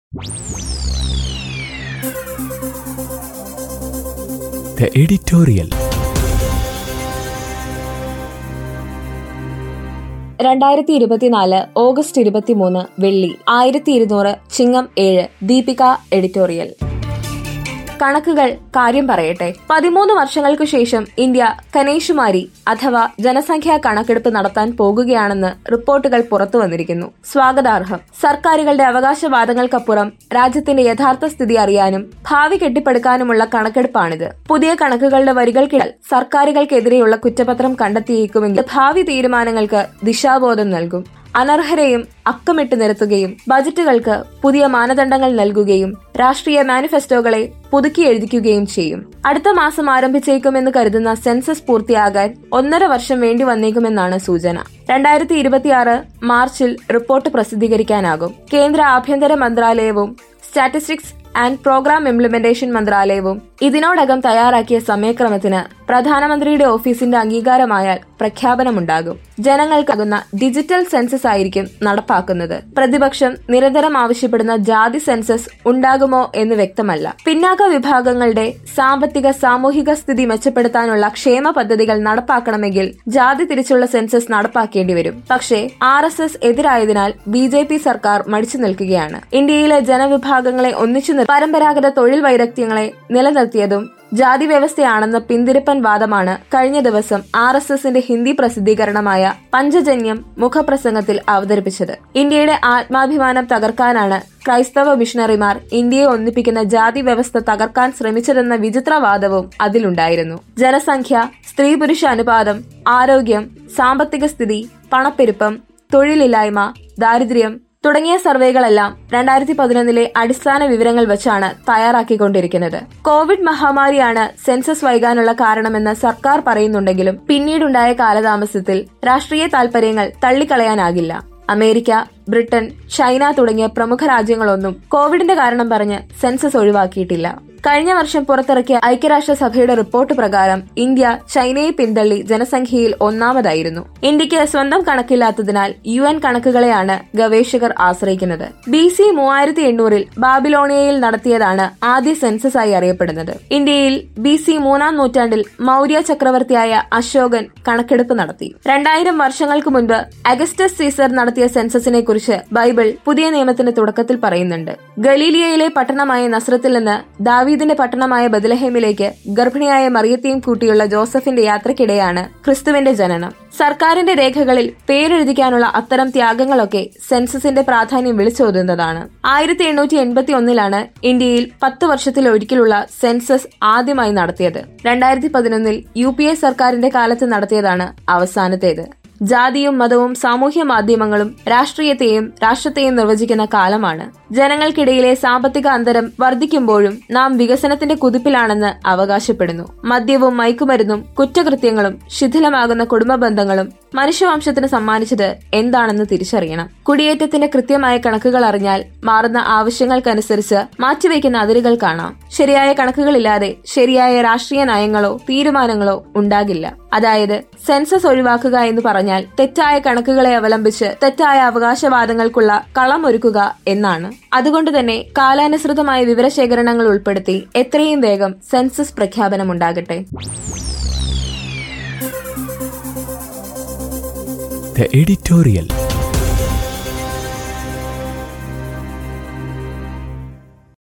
The editorial. രണ്ടായിരത്തി ഇരുപത്തിനാല് August ഇരുപത്തിമൂന്ന് വെള്ളി ആയിരത്തി ഇരുന്നൂറ് ചിങ്ങം ഏഴ് ദീപിക എഡിറ്റോറിയൽ കണക്കുകൾ കാര്യം പറയട്ടെ പതിമൂന്ന് വർഷങ്ങൾക്കു ശേഷം ഇന്ത്യ കനേഷുമാരി അഥവാ ജനസംഖ്യാ കണക്കെടുപ്പ് നടത്താൻ പോകുകയാണെന്ന് റിപ്പോർട്ടുകൾ പുറത്തു വന്നിരിക്കുന്നു സ്വാഗതാർഹം സർക്കാരുകളുടെ അവകാശവാദങ്ങൾക്കപ്പുറം രാജ്യത്തിന്റെ യഥാർത്ഥ സ്ഥിതി അറിയാനും ഭാവി കെട്ടിപ്പടുക്കാനുമുള്ള കണക്കെടുപ്പാണിത് പുതിയ കണക്കുകളുടെ വരികൾക്കിടൽ സർക്കാരുകൾക്കെതിരെയുള്ള കുറ്റപത്രം കണ്ടെത്തിയേക്കുമെങ്കിൽ ഭാവി തീരുമാനങ്ങൾക്ക് ദിശാബോധം നൽകും അനർഹരെയും അക്കമിട്ട് നിരത്തുകയും ബജറ്റുകൾക്ക് പുതിയ മാനദണ്ഡങ്ങൾ നൽകുകയും രാഷ്ട്രീയ മാനിഫെസ്റ്റോകളെ പുതുക്കി എഴുതിക്കുകയും ചെയ്യും അടുത്ത മാസം ആരംഭിച്ചേക്കുമെന്ന് കരുതുന്ന സെൻസസ് പൂർത്തിയാകാൻ ഒന്നര വർഷം വേണ്ടി വന്നേക്കുമെന്നാണ് സൂചന രണ്ടായിരത്തി ഇരുപത്തിയാറ് മാർച്ചിൽ റിപ്പോർട്ട് പ്രസിദ്ധീകരിക്കാനാകും കേന്ദ്ര ആഭ്യന്തര മന്ത്രാലയവും സ്റ്റാറ്റിസ്റ്റിക്സ് ആൻഡ് പ്രോഗ്രാം ഇംപ്ലിമെന്റേഷൻ മന്ത്രാലയവും ഇതിനോടകം തയ്യാറാക്കിയ സമയക്രമത്തിന് പ്രധാനമന്ത്രിയുടെ ഓഫീസിന്റെ അംഗീകാരമായാൽ പ്രഖ്യാപനമുണ്ടാകും ജനങ്ങൾക്കാകുന്ന ഡിജിറ്റൽ സെൻസസ് ആയിരിക്കും നടപ്പാക്കുന്നത് പ്രതിപക്ഷം നിരന്തരം ആവശ്യപ്പെടുന്ന ജാതി സെൻസസ് ഉണ്ടാകുമോ എന്ന് വ്യക്തമല്ല പിന്നാക്ക വിഭാഗങ്ങളുടെ സാമ്പത്തിക സാമൂഹിക സ്ഥിതി മെച്ചപ്പെടുത്താനുള്ള ക്ഷേമ പദ്ധതികൾ നടപ്പാക്കണമെങ്കിൽ ജാതി തിരിച്ചുള്ള സെൻസസ് നടപ്പാക്കേണ്ടി വരും പക്ഷേ ആർ എസ് എസ് എതിരായതിനാൽ ബി ജെ പി സർക്കാർ മടിച്ചു നിൽക്കുകയാണ് ഇന്ത്യയിലെ ജനവിഭാഗങ്ങളെ ഒന്നിച്ചു നിർ- പരമ്പരാഗത തൊഴിൽ വൈദഗ്ധ്യങ്ങളെ നിലനിർത്തിയതും ജാതി വ്യവസ്ഥയാണെന്ന പിന്തിരിപ്പൻ വാദമാണ് കഴിഞ്ഞ ദിവസം ആർ എസ് എസിന്റെ ഹിന്ദി പ്രസിദ്ധീകരണമായ പഞ്ചജന്യം മുഖപ്രസംഗത്തിൽ അവതരിപ്പിച്ചത് ഇന്ത്യയുടെ ആത്മാഭിമാനം തകർക്കാനാണ് ക്രൈസ്തവ മിഷണറിമാർ ഇന്ത്യയെ ഒന്നിപ്പിക്കുന്ന ജാതി വ്യവസ്ഥ തകർക്കാൻ ശ്രമിച്ചതെന്ന വിചിത്രവാദവും അതിലുണ്ടായിരുന്നു ജനസംഖ്യ സ്ത്രീ പുരുഷ അനുപാതം ആരോഗ്യം സാമ്പത്തിക സ്ഥിതി പണപ്പെരുപ്പം തൊഴിലില്ലായ്മ ദാരിദ്ര്യം തുടങ്ങിയ സർവേകളെല്ലാം രണ്ടായിരത്തി പതിനൊന്നിലെ അടിസ്ഥാന വിവരങ്ങൾ വെച്ചാണ് തയ്യാറാക്കിക്കൊണ്ടിരിക്കുന്നത് കോവിഡ് മഹാമാരിയാണ് സെൻസസ് വൈകാനുള്ള കാരണമെന്ന് സർക്കാർ പറയുന്നുണ്ടെങ്കിലും പിന്നീടുണ്ടായ കാലതാമസത്തിൽ രാഷ്ട്രീയ താൽപര്യങ്ങൾ തള്ളിക്കളയാനാകില്ല അമേരിക്ക ബ്രിട്ടൻ ചൈന തുടങ്ങിയ പ്രമുഖ രാജ്യങ്ങളൊന്നും കോവിഡിന്റെ കാരണം പറഞ്ഞ് സെൻസസ് ഒഴിവാക്കിയിട്ടില്ല കഴിഞ്ഞ വർഷം പുറത്തിറക്കിയ ഐക്യരാഷ്ട്രസഭയുടെ റിപ്പോർട്ട് പ്രകാരം ഇന്ത്യ ചൈനയെ പിന്തള്ളി ജനസംഖ്യയിൽ ഒന്നാമതായിരുന്നു ഇന്ത്യക്ക് സ്വന്തം കണക്കില്ലാത്തതിനാൽ യു എൻ കണക്കുകളെയാണ് ഗവേഷകർ ആശ്രയിക്കുന്നത് ബി സി മൂവായിരത്തി എണ്ണൂറിൽ ബാബിലോണിയയിൽ നടത്തിയതാണ് ആദ്യ സെൻസസ് ആയി അറിയപ്പെടുന്നത് ഇന്ത്യയിൽ ബി സി മൂന്നാം നൂറ്റാണ്ടിൽ മൗര്യ ചക്രവർത്തിയായ അശോകൻ കണക്കെടുപ്പ് നടത്തി രണ്ടായിരം വർഷങ്ങൾക്ക് മുൻപ് അഗസ്റ്റസ് സീസർ നടത്തിയ സെൻസസിനെ കുറിച്ച് ബൈബിൾ പുതിയ നിയമത്തിന്റെ തുടക്കത്തിൽ പറയുന്നുണ്ട് ഗലീലിയയിലെ പട്ടണമായ നസ്രത്തിൽ നിന്ന് ദാവീദിന്റെ പട്ടണമായ ബദലഹേമിലേക്ക് ഗർഭിണിയായ മറിയത്തെയും കൂട്ടിയുള്ള ജോസഫിന്റെ യാത്രക്കിടെയാണ് ക്രിസ്തുവിന്റെ ജനനം സർക്കാരിന്റെ രേഖകളിൽ പേരെഴുതിക്കാനുള്ള അത്തരം ത്യാഗങ്ങളൊക്കെ സെൻസസിന്റെ പ്രാധാന്യം വിളിച്ചോതുന്നതാണ് ആയിരത്തി എണ്ണൂറ്റി എൺപത്തി ഒന്നിലാണ് ഇന്ത്യയിൽ പത്ത് വർഷത്തിൽ ഒരിക്കലുള്ള സെൻസസ് ആദ്യമായി നടത്തിയത് രണ്ടായിരത്തി പതിനൊന്നിൽ യു പി എ സർക്കാരിന്റെ കാലത്ത് നടത്തിയതാണ് അവസാനത്തേത് ജാതിയും മതവും സാമൂഹ്യ മാധ്യമങ്ങളും രാഷ്ട്രീയത്തെയും രാഷ്ട്രത്തെയും നിർവചിക്കുന്ന കാലമാണ് ജനങ്ങൾക്കിടയിലെ സാമ്പത്തിക അന്തരം വർദ്ധിക്കുമ്പോഴും നാം വികസനത്തിന്റെ കുതിപ്പിലാണെന്ന് അവകാശപ്പെടുന്നു മദ്യവും മയക്കുമരുന്നും കുറ്റകൃത്യങ്ങളും ശിഥിലമാകുന്ന കുടുംബ ബന്ധങ്ങളും മനുഷ്യവംശത്തിന് സമ്മാനിച്ചത് എന്താണെന്ന് തിരിച്ചറിയണം കുടിയേറ്റത്തിന്റെ കൃത്യമായ കണക്കുകൾ അറിഞ്ഞാൽ മാറുന്ന ആവശ്യങ്ങൾക്കനുസരിച്ച് മാറ്റിവെക്കുന്ന അതിരുകൾ കാണാം ശരിയായ കണക്കുകളില്ലാതെ ശരിയായ രാഷ്ട്രീയ നയങ്ങളോ തീരുമാനങ്ങളോ ഉണ്ടാകില്ല അതായത് സെൻസസ് ഒഴിവാക്കുക എന്ന് പറഞ്ഞാൽ തെറ്റായ കണക്കുകളെ അവലംബിച്ച് തെറ്റായ അവകാശവാദങ്ങൾക്കുള്ള കളമൊരുക്കുക എന്നാണ് അതുകൊണ്ട് തന്നെ കാലാനുസൃതമായ വിവരശേഖരണങ്ങൾ ഉൾപ്പെടുത്തി എത്രയും വേഗം സെൻസസ് പ്രഖ്യാപനമുണ്ടാകട്ടെ The editorial.